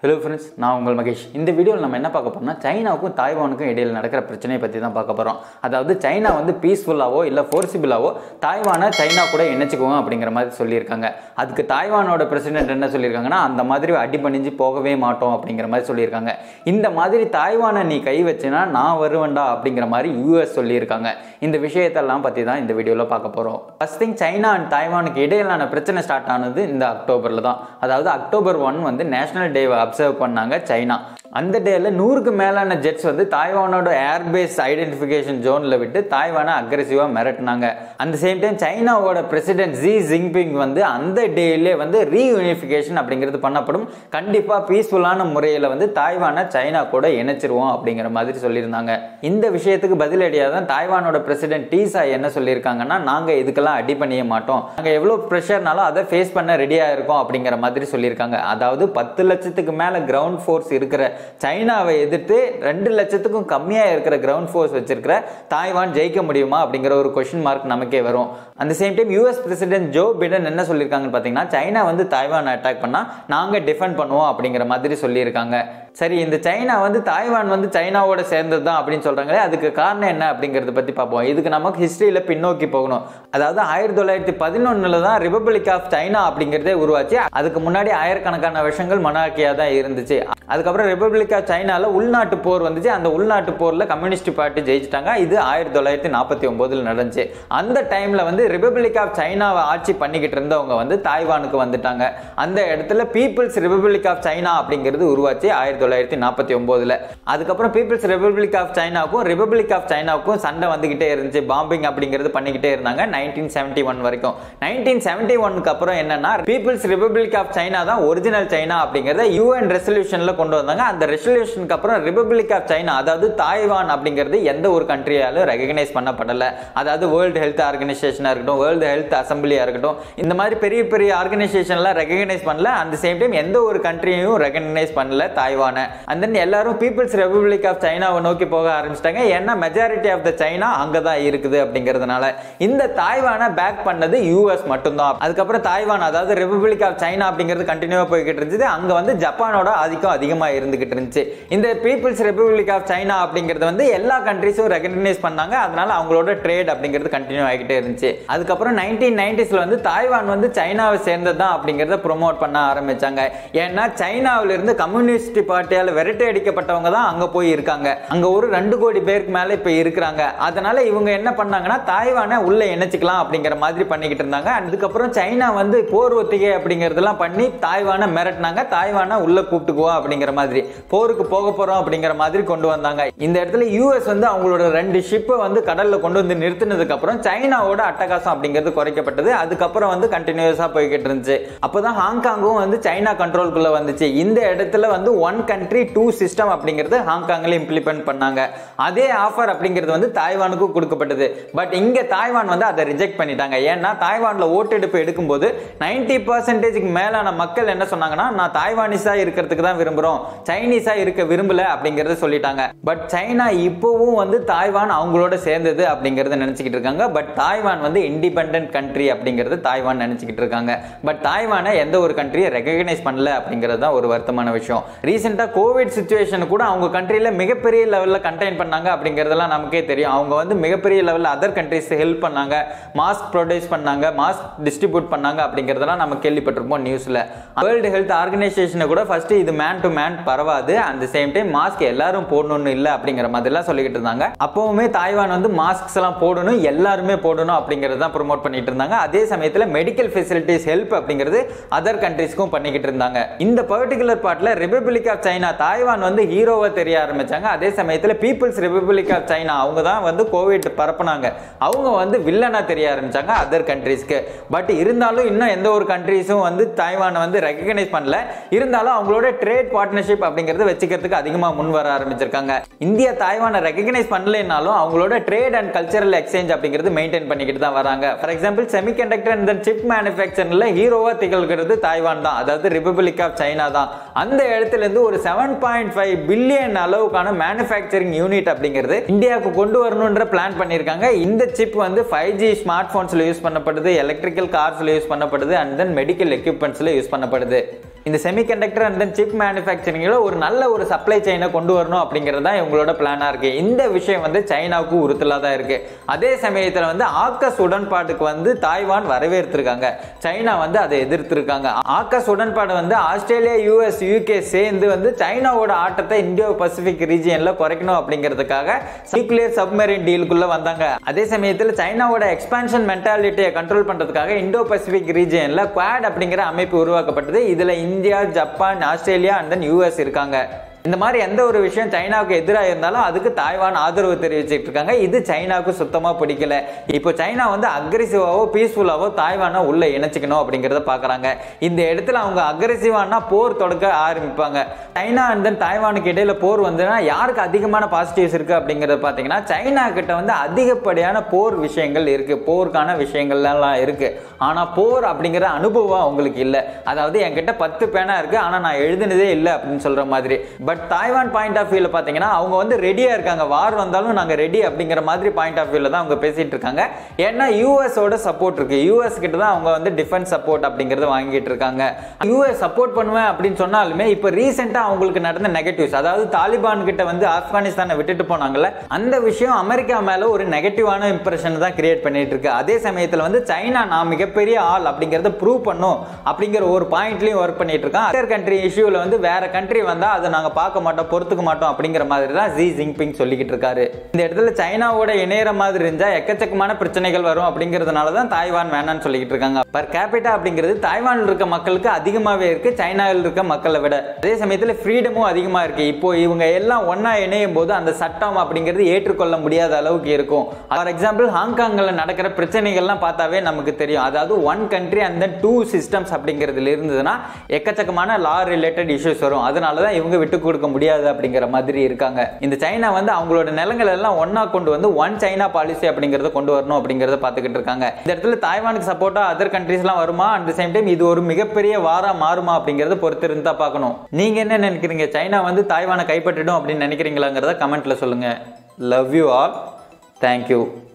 hello friends நான் உங்கள் மகேஷ் இந்த வீடியோவில் நம்ம என்ன பார்க்க போறோம்னா சைனாவுக்கும் தாய்வானுக்கும் இடையில் நடக்கிற பிரச்சனையை பற்றி தான் பார்க்க போகிறோம் அதாவது சைனா வந்து பீஸ்ஃபுல்லாவோ இல்லை ஃபோர்சிபிளாவோ தாய்வானை சைனா கூட இணைச்சிக்குவோம் அப்படிங்கிற மாதிரி சொல்லியிருக்காங்க அதுக்கு தாய்வானோட பிரசிடென்ட் என்ன சொல்லியிருக்காங்கன்னா அந்த மாதிரி அடி பணிஞ்சு போகவே மாட்டோம் அப்படிங்கிற மாதிரி சொல்லியிருக்காங்க இந்த மாதிரி தாய்வானை நீ கை வச்சினா நான் வருவேன்டா அப்படிங்கிற மாதிரி யூஎஸ் சொல்லியிருக்காங்க இந்த விஷயத்தெல்லாம் பற்றி தான் இந்த வீடியோவில் பார்க்க போகிறோம் ஃபர்ஸ்ட் திங் சைனா அண்ட் தாய்வானுக்கு இடையிலான பிரச்சனை ஸ்டார்ட் ஆனது இந்த அக்டோபரில் தான் அதாவது அக்டோபர் ஒன் வந்து நேஷனல் டேவை அப்சர்வ் பண்ணாங்க சைனா அந்த டேல நூறுக்கு மேலான ஜெட்ஸ் வந்து தாய்வானோட ஏர்பேஸ் ஐடென்டிஃபிகேஷன் ஜோனில் விட்டு தாய்வானை அக்ரெசிவாக மிரட்டினாங்க அந்த சேம் டைம் சைனாவோட பிரசிடென்ட் ஜி ஜிங்பிங் வந்து அந்த டேலே வந்து ரீயூனிஃபிகேஷன் அப்படிங்கிறது பண்ணப்படும் கண்டிப்பாக பீஸ்ஃபுல்லான முறையில் வந்து தாய்வானை சைனா கூட இணைச்சிருவோம் அப்படிங்கிற மாதிரி சொல்லியிருந்தாங்க இந்த விஷயத்துக்கு பதிலடியாக தான் தாய்வானோட பிரசிடென்ட் டீசா என்ன சொல்லியிருக்காங்கன்னா நாங்கள் இதுக்கெல்லாம் அடி பண்ணிய மாட்டோம் நாங்கள் எவ்வளோ ப்ரெஷர்னாலும் அதை ஃபேஸ் பண்ண ரெடியாக இருக்கோம் அப்படிங்கிற மாதிரி சொல்லியிருக்காங்க அதாவது பத்து லட்சத்துக்கு மேலே கிரவுண்ட் ஃபோர்ஸ் இருக்கிற சைனாவை எதிர்த்து ரெண்டு லட்சத்துக்கும் கம்மியாக இருக்கிற கிரவுண்ட் ஃபோர்ஸ் வச்சிருக்கிற தாய்வான் ஜெயிக்க முடியுமா அப்படிங்கிற ஒரு கொஷின் மார்க் நமக்கே வரும் அந்த same time US president Joe Biden என்ன சொல்லியிருக்காங்கன்னு பார்த்தீங்கன்னா சைனா வந்து தாய்வான் அட்டாக் பண்ணால் நாங்கள் டிஃபெண்ட் பண்ணுவோம் அப்படிங்கிற மாதிரி சொல்லியிருக்காங்க சரி இந்த சைனா வந்து தாய்வான் வந்து சைனாவோட சேர்ந்தது தான் அப்படின்னு சொல்றாங்களே அதுக்கு காரணம் என்ன அப்படிங்கறத பத்தி பார்ப்போம் இதுக்கு நமக்கு ஹிஸ்டரியில பின்னோக்கி போகணும் அதாவது ஆயிரத்தி தொள்ளாயிரத்தி பதினொன்னுல தான் ரிபப்ளிக் ஆஃப் சைனா அப்படிங்கிறதே உருவாச்சு அதுக்கு முன்னாடி ஆயிரக்கணக்கான வருஷங்கள் மொனார்கியா தான் இருந்துச்சு அதுக்கப்புறம் ரிபப்ளிக் ஆஃப் சைனால உள்நாட்டு போர் வந்துச்சு அந்த உள்நாட்டு போர்ல கம்யூனிஸ்ட் பார்ட்டி ஜெயிச்சிட்டாங்க இது ஆயிரத்தி தொள்ளாயிரத்தி நாற்பத்தி ஒன்பதுல நடந்துச்சு அந்த டைம்ல வந்து ரிபப்ளிக் ஆஃப் சைனாவை ஆட்சி பண்ணிக்கிட்டு இருந்தவங்க வந்து தாய்வானுக்கு வந்துட்டாங்க அந்த இடத்துல பீப்புள்ஸ் ரிபப்ளிக் ஆஃப் சைனா அப்படிங்கிறது உருவாச்சு ஆயிரத்தி தொள்ளாயிரத்தி நாற்பத்தி ஒன்பதுல அதுக்கப்புறம் பீப்புள்ஸ் ரிபப்ளிக் ஆஃப் சைனாவுக்கும் ரிபப்ளிக் ஆஃப் சைனாவுக்கும் சண்டை வந்துகிட்டே இருந்துச்சு பாம்பிங் அப்படிங்கிறது பண்ணிக்கிட்டே இருந்தாங்க நைன்டீன் செவன்டி ஒன் வரைக்கும் நைன்டீன் செவன்டி ஒனுக்கு அப்புறம் என்னன்னா பீப்புள்ஸ் ரிபப்ளிக் ஆஃப் சைனா தான் ஒரிஜினல் சைனா அப்படிங்கறத யூஎன் ரெசல்யூஷன்ல கொண்டு வந்தாங்க அந்த ரெசல்யூஷனுக்கு அப்புறம் ரிபப்ளிக் ஆஃப் சைனா அதாவது தாய்வான் அப்படிங்கிறது எந்த ஒரு கண்ட்ரியாலும் ரெகனைஸ் பண்ணப்படல அதாவது வேர்ல்டு ஹெல்த் ஆர்கனைசேஷனா இருக்கட்டும் வேர்ல்டு ஹெல்த் அசம்பிளியா இருக்கட்டும் இந்த மாதிரி பெரிய பெரிய ஆர்கனைசேஷன்லாம் ரெகனைஸ் பண்ணல அந்த சேம் டைம் எந்த ஒரு கண்ட்ரியையும் ரெகனைஸ் பண்ணல தாய்வானை அண்ட் தென் எல்லாரும் பீப்புள்ஸ் ரெபப்ளிக் ஆஃப் சைனாவை நோக்கி போக ஆரம்பிச்சிட்டாங்க ஏன்னா மெஜாரிட்டி ஆஃப் த சைனா அங்கே தான் இருக்குது அப்படிங்கிறதுனால இந்த தாய்வானை பேக் பண்ணது யூஎஸ் மட்டும்தான் அதுக்கப்புறம் தாய்வான் அதாவது ரிபப்ளிக் ஆஃப் சைனா அப்படிங்கிறது கண்டினியூவாக போய்கிட்டு இருந்துச்சு அங்கே வந்து ஜப்பானோட ஆதிக்கம் அதிகமாக இருந்துகிட்டு இருந்துச்சு இந்த பீப்புள்ஸ் ரிபப்ளிக் ஆஃப் சைனா அப்படிங்கிறது வந்து எல்லா கண்ட்ரிஸும் ரெகனைஸ் பண்ணாங்க அதனால அவங்களோட ட்ரேட் அப்படிங்கிறது கண்டினியூ ஆகிட்டே இருந்துச்சு அதுக்கப்புறம் நைன்டீன் நைன்டிஸ்ல வந்து தாய்வான் வந்து சைனாவை சேர்ந்தது தான் அப்படிங்கிறத ப்ரொமோட் பண்ண ஆரம்பிச்சாங்க ஏன்னா சைனாவில இருந்து கம்யூனிஸ்ட் பார்ட்டியால் விரட்டி அடிக்கப்பட்டவங்க தான் அங்க போய் இருக்காங்க அங்க ஒரு ரெண்டு கோடி பேருக்கு மேல இப்ப இருக்கிறாங்க அதனால இவங்க என்ன பண்ணாங்கன்னா தாய்வானை உள்ள இணைச்சிக்கலாம் அப்படிங்கிற மாதிரி பண்ணிக்கிட்டு இருந்தாங்க அதுக்கப்புறம் சைனா வந்து போர் ஒத்திகை அப்படிங்கறதெல்லாம் பண்ணி தாய்வானை மிரட்டினாங்க தாய்வானை உள்ள கூப்பிட்டுக்குவோம் அப்படிங்கிற மாதிரி போருக்கு போக போறோம் அப்படிங்கிற மாதிரி கொண்டு வந்தாங்க இந்த இடத்துல யூஎஸ் வந்து அவங்களோட ரெண்டு ஷிப்பை வந்து கடல்ல கொண்டு வந்து நிறுத்தினதுக்கு அப்புறம் சைனாவோட அட்டகாசம் அப்படிங்கிறது குறைக்கப்பட்டது அதுக்கப்புறம் வந்து கண்டினியூஸா போய்கிட்டு இருந்துச்சு அப்பதான் ஹாங்காங்கும் வந்து சைனா கண்ட்ரோலுக்குள்ள வந்துச்சு இந்த இடத்துல வந்து ஒன் கண்ட்ரி டூ சிஸ்டம் அப்படிங்கிறது ஹாங்காங்ல இம்ப்ளிமெண்ட் பண்ணாங்க அதே ஆஃபர் அப்படிங்கிறது வந்து தாய்வானுக்கும் கொடுக்கப்பட்டது பட் இங்க தாய்வான் வந்து அதை ரிஜெக்ட் பண்ணிட்டாங்க ஏன்னா தாய்வான்ல ஓட்டெடுப்பு எடுக்கும்போது நைன்டி பர்சன்டேஜ்க்கு மேலான மக்கள் என்ன சொன்னாங்கன்னா நான் தாய்வானிஸா இருக்கிறதுக்கு தான் விரும்புறோம் சைனீஸா இருக்க விரும்பல அப்படிங்கறத சொல்லிட்டாங்க பட் சைனா இப்போவும் வந்து தாய்வான் அவங்களோட சேர்ந்தது அப்படிங்கறத நினைச்சுக்கிட்டு இருக்காங்க பட் தாய்வான் வந்து இண்டிபெண்டன்ட் கண்ட்ரி அப்படிங்கறது தாய்வான் நினைச்சுக்கிட்டு இருக்காங்க பட் தாய்வானை எந்த ஒரு கண்ட்ரியை ரெகனைஸ் பண்ணல அப்படிங்கிறது தான் ஒரு வருத்தமான விஷயம் ரீசெண்டாக கோவிட் சுச்சுவேஷன் கூட அவங்க கண்ட்ரியில் மிகப்பெரிய லெவலில் கண்டெயின் பண்ணாங்க அப்படிங்கிறதெல்லாம் நமக்கே தெரியும் அவங்க வந்து மிகப்பெரிய லெவலில் அதர் கண்ட்ரிஸ் ஹெல்ப் பண்ணாங்க மாஸ்க் ப்ரொடியூஸ் பண்ணாங்க மாஸ்க் டிஸ்ட்ரிபியூட் பண்ணாங்க அப்படிங்கிறதெல்லாம் நம்ம கேள்விப்பட்டிருப்போம் நியூஸில் வேர்ல்டு ஹெல்த் ஆர்கனைசேஷனை கூட ஃபர்ஸ்ட் இது மேன் டு மேன் பரவாது அந்த சேம் டைம் மாஸ்க் எல்லாரும் போடணும்னு இல்லை அப்படிங்கிற மாதிரிலாம் சொல்லிக்கிட்டு இருந்தாங்க அப்பவுமே தாய்வான் வந்து மாஸ்க்ஸ் எல்லாம் போடணும் எல்லாருமே போடணும் அப்படிங்கிறது தான் ப்ரொமோட் பண்ணிட்டு இருந்தாங்க அதே சமயத்தில் மெடிக்கல் ஃபெசிலிட்டிஸ் ஹெல்ப் அப்படிங்கிறது அதர் கண்ட்ரிஸ்க்கும் பண்ணிக்கிட்டு இருந்தாங்க இந்த பர்டிகுலர் பார்ட்ல ரிபப்ளிக் ஆஃப் சைனா தாய்வான் வந்து ஹீரோவா தெரிய ஆரம்பிச்சாங்க அதே சமயத்தில் பீப்புள்ஸ் ரிபப்ளிக் ஆஃப் சைனா அவங்க தான் வந்து கோவிட் பரப்புனாங்க அவங்க வந்து வில்லனா தெரிய ஆரம்பிச்சாங்க அதர் கண்ட்ரீஸ்க்கு பட் இருந்தாலும் இன்னும் எந்த ஒரு கண்ட்ரீஸும் வந்து தாய்வானை வந்து ரெகனைஸ் பண்ணல இருந்தாலும் அவங்களோட ட்ரேட் பார்ட்னர்ஷிப் அப்படிங்கறது வச்சுக்கிறதுக்கு அதிகமாக முன் வர ஆரம்பிச்சிருக்காங்க இந்தியா தாய்வானை ரெகனைஸ் பண்ணலைனாலும் அவங்களோட ட்ரேட் அண்ட் கல்ச்சரல் எக்ஸ்சேஞ்ச் அப்படிங்கிறது மெயின்டைன் பண்ணிக்கிட்டு தான் வராங்க for example semiconductor and chip மேனுஃபேக்சரில் ஹீரோவா திகழ்கிறது தாய்வான் தான் அதாவது ரிபப்ளிக் ஆஃப் சைனா தான் அந்த இடத்துல இருந்து ஒரு செவன் பாயிண்ட் ஃபைவ் பில்லியன் அளவுக்கான மேனுஃபேக்சரிங் யூனிட் அப்படிங்கிறது இந்தியாவுக்கு கொண்டு வரணுன்ற பிளான் பண்ணியிருக்காங்க இந்த சிப் வந்து ஃபைவ் ஜி ஸ்மார்ட் போன்ஸ்ல யூஸ் பண்ணப்படுது எலக்ட்ரிக்கல் கார்ஸ்ல யூஸ் பண்ணப்படுது அண்ட் தென் மெடிக்கல் எக்யூப்மெண்ட்ஸ்ல யூஸ் பண்ணப்படுது இந்த செமிகண்டக்டர் அண்ட் தென் சிப் மேனுஃபேக்சரிங்கில் ஒரு நல்ல ஒரு சப்ளை செயினை கொண்டு வரணும் அப்படிங்கிறது தான் இவங்களோட பிளானாக இருக்கு இந்த விஷயம் வந்து சைனாவுக்கு உறுத்தலாக தான் இருக்கு அதே சமயத்தில் வந்து ஆக்கஸ் உடன்பாட்டுக்கு வந்து தாய்வான் வரவேற்றிருக்காங்க சைனா வந்து அதை எதிர்த்திருக்காங்க ஆக்கஸ் உடன்பாடு வந்து ஆஸ்திரேலியா யூஎஸ் யூகே சேர்ந்து வந்து சைனாவோட ஆட்டத்தை இந்தியோ பசிபிக் ரீஜியன்ல குறைக்கணும் அப்படிங்கிறதுக்காக நியூக்ளியர் சப்மரீன் டீலுக்குள்ள வந்தாங்க அதே சமயத்தில் சைனாவோட எக்ஸ்பான்ஷன் மென்டாலிட்டியை கண்ட்ரோல் பண்றதுக்காக இந்தோ பசிபிக் ரீஜியன்ல குவாட் அப்படிங்கிற அமைப்பு உருவாக்கப்பட்டது இதுல India Japan Australia and then US இருக்காங்க இந்த மாதிரி எந்த ஒரு விஷயம் சைனாவுக்கு எதிராக இருந்தாலும் அதுக்கு தாய்வான் ஆதரவு தெரிவிச்சிட்டு இருக்காங்க இது சைனாவுக்கு சுத்தமாக பிடிக்கல இப்போ சைனா வந்து அக்ரெசிவாவோ பீஸ்ஃபுல்லாவோ தாய்வானை உள்ள இணைச்சிக்கணும் அப்படிங்கிறத பார்க்குறாங்க இந்த இடத்துல அவங்க அக்ரெசிவானா போர் தொடக்க ஆரம்பிப்பாங்க சைனா அண்ட் தென் தாய்வானுக்கு இடையில போர் வந்ததுன்னா யாருக்கு அதிகமான பாசிட்டிவ்ஸ் இருக்கு அப்படிங்கிறத பார்த்தீங்கன்னா சைனா கிட்ட வந்து அதிகப்படியான போர் விஷயங்கள் இருக்கு போருக்கான விஷயங்கள்லாம் இருக்கு ஆனால் போர் அப்படிங்கிற அனுபவம் அவங்களுக்கு இல்லை அதாவது என்கிட்ட பத்து பேனா இருக்கு ஆனால் நான் எழுதினதே இல்லை அப்படின்னு சொல்ற மாதிரி பட் தாய்வான் பாயிண்ட் ஆஃப் வியூல பார்த்தீங்கன்னா அவங்க வந்து ரெடியாக இருக்காங்க வார் வந்தாலும் நாங்கள் ரெடி அப்படிங்கிற மாதிரி பாயிண்ட் ஆஃப் வியூல தான் அவங்க பேசிட்டு இருக்காங்க ஏன்னா யூஎஸோட சப்போர்ட் இருக்கு யூஎஸ் கிட்ட தான் அவங்க வந்து டிஃபென்ஸ் சப்போர்ட் அப்படிங்கறத வாங்கிட்டு இருக்காங்க யூஎஸ் சப்போர்ட் பண்ணுவேன் அப்படின்னு சொன்னாலுமே இப்போ ரீசெண்டாக அவங்களுக்கு நடந்த நெகட்டிவ்ஸ் அதாவது தாலிபான் கிட்ட வந்து ஆப்கானிஸ்தானை விட்டுட்டு போனாங்கல்ல அந்த விஷயம் அமெரிக்கா மேல ஒரு நெகட்டிவான இம்ப்ரெஷன் தான் கிரியேட் பண்ணிட்டு இருக்கு அதே சமயத்தில் வந்து சைனா நான் மிகப்பெரிய ஆள் அப்படிங்கறத ப்ரூவ் பண்ணும் அப்படிங்கிற ஒரு பாயிண்ட்லயும் ஒர்க் பண்ணிட்டு இருக்கான் அதர் கண்ட்ரி இஷ்யூல வந்து வேற கண்ட்ரி வந்தா அதை நாங்க பார்க்க மாட்டோம் பொறுத்துக்க மாட்டோம் அப்படிங்கிற மாதிரி தான் ஜி ஜிங்பிங் சொல்லிக்கிட்டு இருக்காரு இந்த இடத்துல சைனாவோட இணையற மாதிரி இருந்தா எக்கச்சக்கமான பிரச்சனைகள் வரும் அப்படிங்கிறதுனால தான் தாய்வான் வேணாம்னு சொல்லிக்கிட்டு இருக்காங்க பர் கேபிட்டா அப்படிங்கிறது தாய்வானில் இருக்க மக்களுக்கு அதிகமாகவே இருக்கு சைனாவில் இருக்க மக்களை விட அதே சமயத்தில் ஃப்ரீடமும் அதிகமாக இருக்கு இப்போ இவங்க எல்லாம் ஒன்னா இணையும் போது அந்த சட்டம் அப்படிங்கிறது ஏற்றுக்கொள்ள முடியாத அளவுக்கு இருக்கும் ஃபார் எக்ஸாம்பிள் ஹாங்காங்கில் நடக்கிற பிரச்சனைகள்லாம் பார்த்தாவே நமக்கு தெரியும் அதாவது one country and then two systems அப்படிங்கிறதுல இருந்ததுன்னா எக்கச்சக்கமான லா ரிலேட்டட் இஷ்யூஸ் வரும் அதனால தான் இவங்க விட்டு கொடுக்க முடியாது அப்படிங்கிற மாதிரி இருக்காங்க இந்த சைனா வந்து அவங்களோட நிலங்கள் எல்லாம் ஒன்னா கொண்டு வந்து ஒன் சைனா பாலிசி அப்படிங்கறத கொண்டு வரணும் அப்படிங்கறத பார்த்துக்கிட்டு இருக்காங்க இந்த இடத்துல தாய்வானுக்கு சப்போர்ட்டா அதர் கண்ட்ரீஸ்லாம் வருமா அட் சேம் டைம் இது ஒரு மிகப்பெரிய வாரா மாறுமா அப்படிங்கறத பொறுத்து இருந்தா பார்க்கணும் நீங்க என்ன நினைக்கிறீங்க சைனா வந்து தாய்வானை கைப்பற்றிடும் அப்படின்னு நினைக்கிறீங்களாங்கிறத கமெண்ட்ல சொல்லுங்க லவ் யூ ஆல் தேங்க்யூ